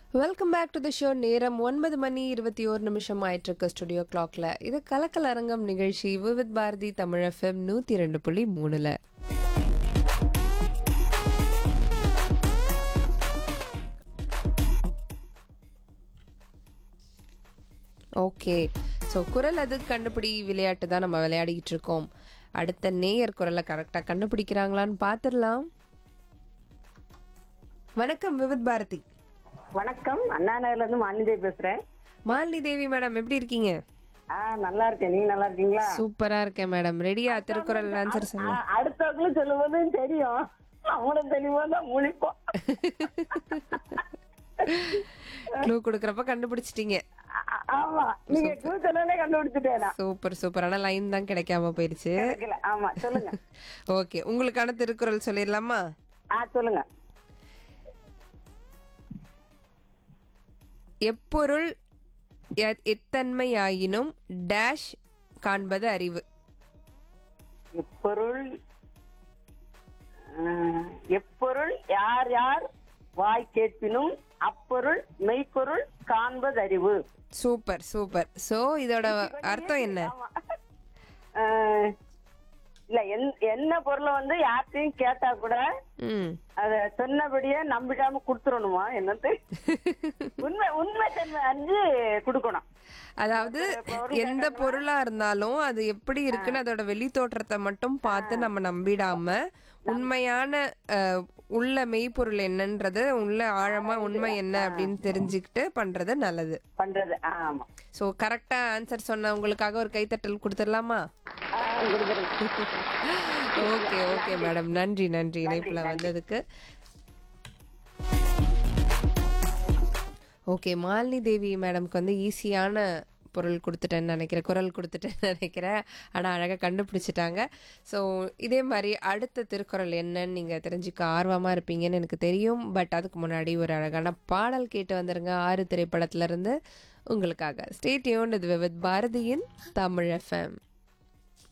Welcome back to the show நேரம் ஒன்பது மணி இருபத்தி ஓரு நிமிஷம் ஆயிட்டு இருக்கு ஸ்டுடியோ கிளாக்ல இது கலக்கல் அரங்கம் நிகழ்ச்சி விவித் பாரதி தமிழ் எஃப்எம் நூத்தி ரெண்டு புள்ளி மூணுல ஓகே ஸோ குரல் அது கண்டுபிடி விளையாட்டு தான் நம்ம விளையாடிக்கிட்டு இருக்கோம் அடுத்த நேயர் குரலை கரெக்டாக கண்டுபிடிக்கிறாங்களான்னு பார்த்துடலாம் வணக்கம் விவித் பாரதி வணக்கம் அண்ணா நகர்ல இருந்து மாலிதேவி பேசுறேன் மாலினி தேவி மேடம் எப்படி இருக்கீங்க ஆ நல்லா இருக்கேன் நீங்க நல்லா இருக்கீங்களா சூப்பரா இருக்கேன் மேடம் ரெடியா திருக்குறள் ஆன்சர் ஆ, சொல்லுங்க அடுத்தவங்களும் சொல்லும்போது தெரியும் அவங்களும் தெளிவாக தான் முழிப்போம் க்ளூ கொடுக்கறப்ப கண்டுபிடிச்சிட்டீங்க ஆ, ஆ, ஆமா நீங்க டூ சொன்னே கண்டுபிடிச்சிட்டேன் நான். சூப்பர் சூப்பர் ஆனா லைன் தான் கிடைக்காம போயிருச்சு கிடைக்கல ஆமா சொல்லுங்க ஓகே உங்களுக்கான திருக்குறள் சொல்லிடலாமா ஆ சொல்லுங்க எப்பொருள் எ- எத்தன்மையாயினும் டேஷ் காண்பது அறிவு எப்பொருள் ஆ, எப்பொருள் யார் யார் வாய் கேட்பினும் அப்பொருள் மெய்ப்பொருள் காண்பதறிவு சூப்பர் சூப்பர் சோ இதோட அர்த்தம் என்ன ஆமா. ஆ, இல்ல என்- என்ன பொருளை வந்து யார்கிட்டயும் கேட்டா கூட ம் அத சொன்னபடியே நம்பிடாம குடுத்துடணுமா என்னது உண்மை உண்மை தன்மை அறிஞ்சு குடுக்கணும் அதாவது எந்த பொருளா இருந்தாலும் அது எப்படி இருக்குன்னு அதோட வெளி தோற்றத்தை மட்டும் பார்த்து நம்ம நம்பிடாம உண்மையான அஹ், உள்ள மெய்ப்பொருள் என்னன்றது உள்ள ஆழமா உண்மை என்ன அப்படின்னு தெரிஞ்சுக்கிட்டு பண்றது நல்லது பண்றது ஆமா ஸோ கரெக்டா ஆன்சர் சொன்ன உங்களுக்காக ஒரு கைத்தட்டல் கொடுத்துடலாமா ஆ, குடுக்குறேன். ஓகே ஓகே மேடம் நன்றி நன்றி இணைப்புல வந்ததுக்கு ஓகே மாலினி தேவி மேடம்க்கு வந்து ஈஸியான பொருள் கொடுத்துட்டேன்னு நினைக்கிறேன் குரல் கொடுத்துட்டேன்னு நினைக்கிறேன் ஆனால் அழகாக கண்டுபிடிச்சிட்டாங்க ஸோ இதே மாதிரி அடுத்த திருக்குறள் என்னன்னு நீங்கள் தெரிஞ்சுக்க ஆர்வமாக இருப்பீங்கன்னு எனக்கு தெரியும் பட் அதுக்கு முன்னாடி ஒரு அழகான பாடல் கேட்டு வந்துருங்க ஆறு திரைப்படத்துல இருந்து உங்களுக்காக ஸ்டேட்யூன் இது வித் பாரதியின் தமிழ் எஃப்எம்